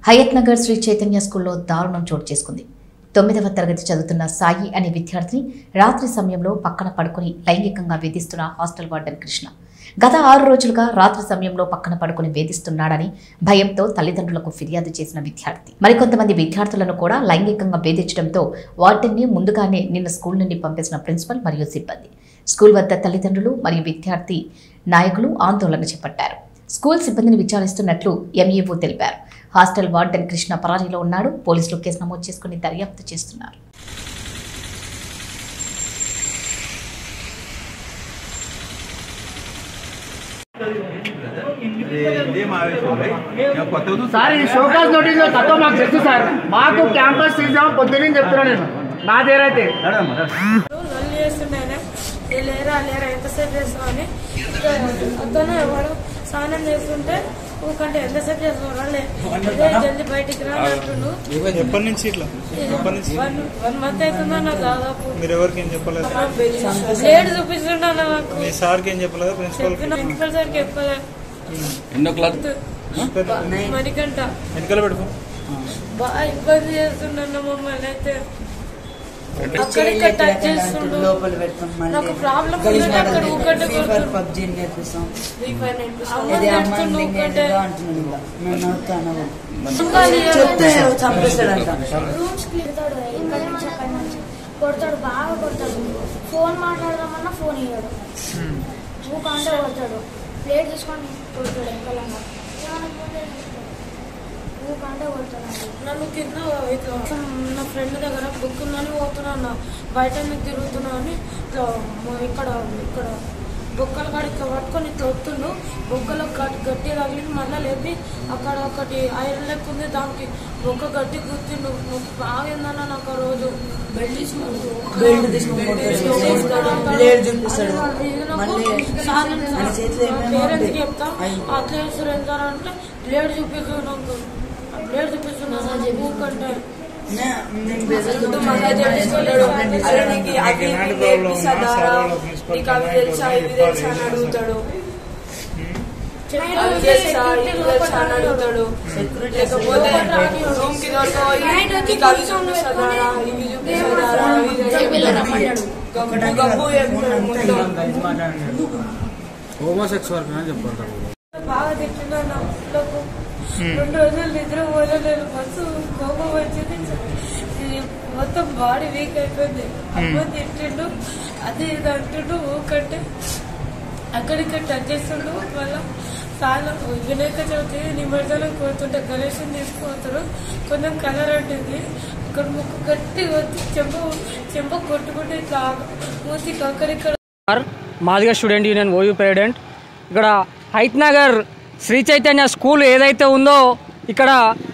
హయత్ నగర్ శ్రీ చైతన్య స్కూల్లో దారుణం చోటు చేసుకుంది తొమ్మిదవ తరగతి చదువుతున్న సాయి అనే విద్యార్థిని రాత్రి సమయంలో పక్కన పడుకుని లైంగికంగా వేధిస్తున్న హాస్టల్ వార్డెన్ కృష్ణ గత ఆరు రోజులుగా రాత్రి సమయంలో పక్కన పడుకుని వేధిస్తున్నాడని భయంతో తల్లిదండ్రులకు ఫిర్యాదు చేసిన విద్యార్థి మరికొంతమంది విద్యార్థులను కూడా లైంగికంగా వేధించడంతో వార్డెన్ని ముందుగానే నిన్న స్కూల్ నుండి పంపేసిన ప్రిన్సిపల్ మరియు సిబ్బంది స్కూల్ వద్ద తల్లిదండ్రులు మరియు విద్యార్థి నాయకులు ఆందోళన చేపట్టారు స్కూల్ సిబ్బందిని విచారిస్తున్నట్లు ఎంఈఓ తెలిపారు హాస్టల్ వార్డెన్ కృష్ణ పరారీలో ఉన్నాడు పోలీసులు కేసు నమోదు చేసుకుని దర్యాప్తు చేస్తున్నారు ఇదేం ఆవేశం ఉంది? నేను కొత్తగా సార్ ఈ షోకాస్ నోటీస్ లో తక్కువ మాకు తెలుసు సార్ మాకు క్యాంపస్ తీసాం పొద్దున్నే చెప్తున్నా నేను నా దగ్గర అయితే నడమ్మా, నడ. లొల్లి చేస్తుండేనే "ఏ లేరా లేరా ఎంతసేపు చేస్తావు అని అతను ఎవడు స్నానం చేస్తుంటే ఊకంటే ఎంతసేపు చేస్తావు లే ఇదే జల్దీ బయటికి రా అని అంటుండు ఎప్పటి నుంచి ఇట్లా ఎప్పటి నుంచి వన్ వన్ మంత్ అవుతుందన్న దాదాపు మీరు ఎవరికి ఏం చెప్పలేదు లేడు చూపిస్తుండ నాకు మీ సార్కి ఏం చెప్పలేదు ప్రిన్సిపల్ చెప్పిన ప్రిన్సిపల్ సార్కి చెప్పలే ఎన్నో క్లాస్ మణికంట వెనకాల పెట్టుకో బాగా ఇబ్బంది చేస్తుండన్న మమ్మల్ని అయితే అక్కడిక్కడ టచ్ చేస్తుండు లోపల పెడతాం నాకు ప్రాబ్లం ఉందంటే అక్కడ ఊకంటే కొడుతుండు పబ్జీ నేర్పిస్తాం అమ్మ ఇది అమ్మాయి నేర్చుకుంటూ ఊకంటే ఏదో అంటున్నాడు ఇలా మేము నవ్వుతాను ఇంకా లేదు. చెప్తే చంపేస్తాడంట రూమ్స్ తిడతాడు ఇక్కడ నుంచి అక్కడ నుంచి కొడతాడు బాగా కొడతాడు ఫోన్ మాట్లాడదామన్నా ఫోన్ ఇవ్వడు ఊకంటే కొడతాడు ప్లేట్ తీసుకొని కొడతాడు ఎంకలంగా ఊకంటే కొడతాడు నన్ను కింద ఇట్లా నా ఫ్రెండ్ దగ్గర బుక్ ఉందని పోతున్నా అన్న బయట ఎందుకు తిరుగుతున్నా అని ఇట్లా మ- ఇక్కడ ఇక్కడ బొక్కల కాడ ఇట్లా పట్టుకొని ఇట్లా వస్తుండు బొక్కలో గట్టి గట్టి తగిలి మళ్ళీ లేపి అక్కడ ఒకటి ఐరన్ లెక్క ఉంది దానికి బొక్క గట్టి గుర్తిండు నొప్పి బాగా ఏందన్న నాకు ఆ రోజు బెల్ట్ తీసుకుంటూ బెల్ట్ తీసుకొని కొడతాడు బ్లేడ్ చూపిస్తాడు మళ్ళీ ఆయన చేతిలో ఏమేమో పేరెంట్స్ ఉంటాయి. చెప్తా అయ్యి. అట్లా చేస్తారు ఎంత అంటే బ్లేడ్ చూపిస్తాడు నాకు బ్లేడ్ చూపిస్తున్నా ఊకంటే నే- నేను బెదిరిస్తూ మళ్ళీ తెలుసుకుంటాడు. అరే నీకు అవి ఇవి నేర్పిస్తాడా? నీకు అవి తెలుసా, ఇవి తెలుసా అని అడుగుతాడు అవి తెలుసా ఇవి తెలుసా అని అడుగుతాడు లేకపోతే రూమ్ కి దొరకబోయి నీకు అవి చూపిస్తాడా ఇవి చూపిస్తాడా ఇవి చూపిస్తాడా? గబ్బు గబ్బు చెప్తాడు మొత్తం. హోమోసెక్సువల్ అని చెప్పారు బాగా తిట్టినా నా పిల్లకు రెండు రోజులు నిద్ర పోలేదు మస్తు కోపం వచ్చింది ఇది మొత్తం బాడీ వీక్ అయిపోయింది అమ్మ తింటుండు అది ఇది అంటుండు ఊకంటే అక్కడిక్కడ టచ్ చేస్తుండు మళ్ళా చాలా వినాయక చవితి నిమజ్జనం కోరుతుంటే గణేశం తీసుకుపోతారు కొంచెం కలర్ అంటుంది ఇక్కడ ముక్కు గట్టి వచ్చి చెంప చెంప కొట్టుకుంటే ఇట్లా మూతికి అక్కడిక్కడ sir Madiga student union OU president ఇక్కడ హైత్ నగర్ శ్రీ చైతన్య స్కూల్ ఏదైతే ఉందో ఇక్కడ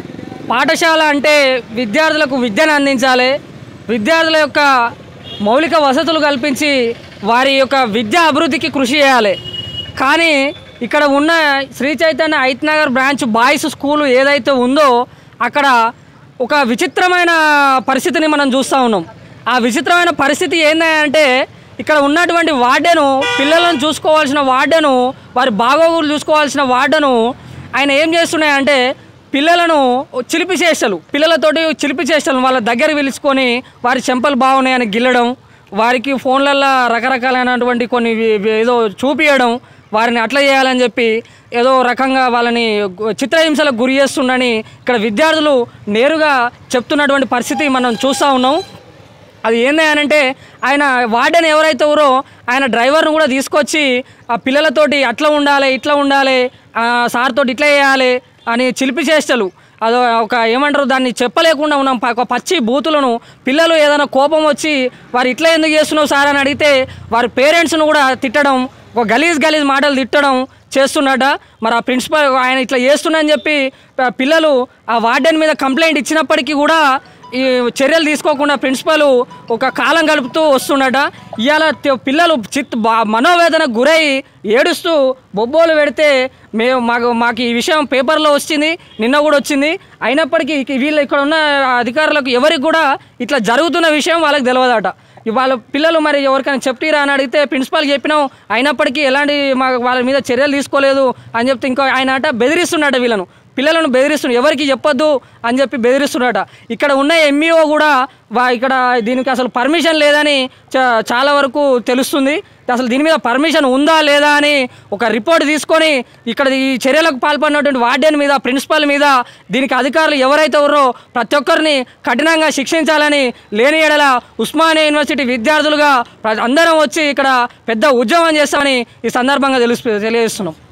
పాఠశాల అంటే విద్యార్థులకు విద్యను అందించాలి విద్యార్థుల యొక్క మౌలిక వసతులు కల్పించి వారి యొక్క విద్యా అభివృద్ధికి కృషి చేయాలి కానీ ఇక్కడ ఉన్న Sri Chaitanya Hayath Nagar branch boys school ఏదైతే ఉందో అక్కడ ఒక విచిత్రమైన పరిస్థితిని మనం చూస్తూ ఉన్నాం ఆ విచిత్రమైన పరిస్థితి ఏంటంటే ఇక్కడ ఉన్నటువంటి వార్డెను పిల్లలను చూసుకోవాల్సిన వార్డెను వారి బాగోగులు చూసుకోవాల్సిన వార్డెను ఆయన ఏం చేస్తున్నాయంటే పిల్లలను చిలిపి చేష్టలు పిల్లలతోటి చిలిపి చేష్టలు వాళ్ళ దగ్గర పిలుచుకొని వారి చెంపలు బాగున్నాయని గిల్లడం వారికి ఫోన్లల్లో రకరకాలైనటువంటి కొన్ని వి- వి- ఏదో చూపియడం వారిని అట్లా చేయాలని చెప్పి ఏదో రకంగా వాళ్ళని గు- చిత్రహింసలకు గురి చేస్తుండని ఇక్కడ విద్యార్థులు నేరుగా చెప్తున్నటువంటి పరిస్థితి మనం చూస్తూ ఉన్నాం అది ఏంది అని అంటే ఆయన వార్డెన్ ఎవరైతే ఊరో ఆయన డ్రైవర్ను కూడా తీసుకొచ్చి ఆ పిల్లలతోటి అట్లా ఉండాలి ఇట్లా ఉండాలి ఆ సార్ తోటి ఇట్లా చేయాలి అని చిలిపి చేష్టలు అదో ఒక ఏమంటారు దాన్ని చెప్పలేకుండా ఉన్నాం ప- ఒక పచ్చి బూతులను పిల్లలు ఏదైనా కోపం వచ్చి వారు ఇట్లా ఎందుకు చేస్తున్నావు సార్ అని అడిగితే వారి పేరెంట్స్ను కూడా తిట్టడం ఒక గలీజ్ గలీజ్ మాటలు తిట్టడం చేస్తున్నట మరి ఆ ప్రిన్సిపల్ ఆయన ఇట్లా చేస్తున్నా చెప్పి ప- పిల్లలు ఆ వార్డెన్ మీద కంప్లైంట్ ఇచ్చినప్పటికీ కూడా ఈ చర్యలు తీసుకోకుండా ప్రిన్సిపల్ ఒక కాలం గడుపుతూ వస్తున్నట ఇవాళ త- పిల్లలు చిత్ బా- మనోవేదనకు గురై ఏడుస్తూ బొబ్బోలు పెడితే మేము మాకు మాకు ఈ విషయం పేపర్లో వచ్చింది నిన్న కూడా వచ్చింది అయినప్పటికీ ఇక వీళ్ళు ఇక్కడ ఉన్న అధికారులకు ఎవరికి కూడా ఇట్లా జరుగుతున్న విషయం వాళ్ళకి తెలియదట ఇవాళ పిల్లలు మరి ఎవరికైనా చెప్టీరా అని అడిగితే ప్రిన్సిపాల్ చెప్పినాం అయినప్పటికీ ఎలాంటి మా వాళ్ళ మీద చర్యలు తీసుకోలేదు అని చెప్తే ఇంకో ఆయన అట బెదిరిస్తున్నట వీళ్ళను పిల్లలను బెదిరిస్తున్నాడు ఎవరికి చెప్పొద్దు అని చెప్పి బెదిరిస్తున్నాడట ఇక్కడ ఉన్న ఎంఈఓ కూడా వా ఇక్కడ దీనికి అసలు పర్మిషన్ లేదని చా- చాలా వరకు తెలుస్తుంది అసలు దీని మీద పర్మిషన్ ఉందా లేదా అని ఒక రిపోర్ట్ తీసుకొని ఇక్కడ ఈ చర్యలకు పాల్పడినటువంటి వార్డెన్ మీద ప్రిన్సిపల్ మీద దీనికి అధికారులు ఎవరైతే ఉన్నారో ప్రతి ఒక్కరిని కఠినంగా శిక్షించాలని లేని ఎడల ఉస్మానియా యూనివర్సిటీ విద్యార్థులుగా ప్ర- అందరం వచ్చి ఇక్కడ పెద్ద ఉద్యమం చేస్తామని ఈ సందర్భంగా తెలుసు తెలియజేస్తున్నాం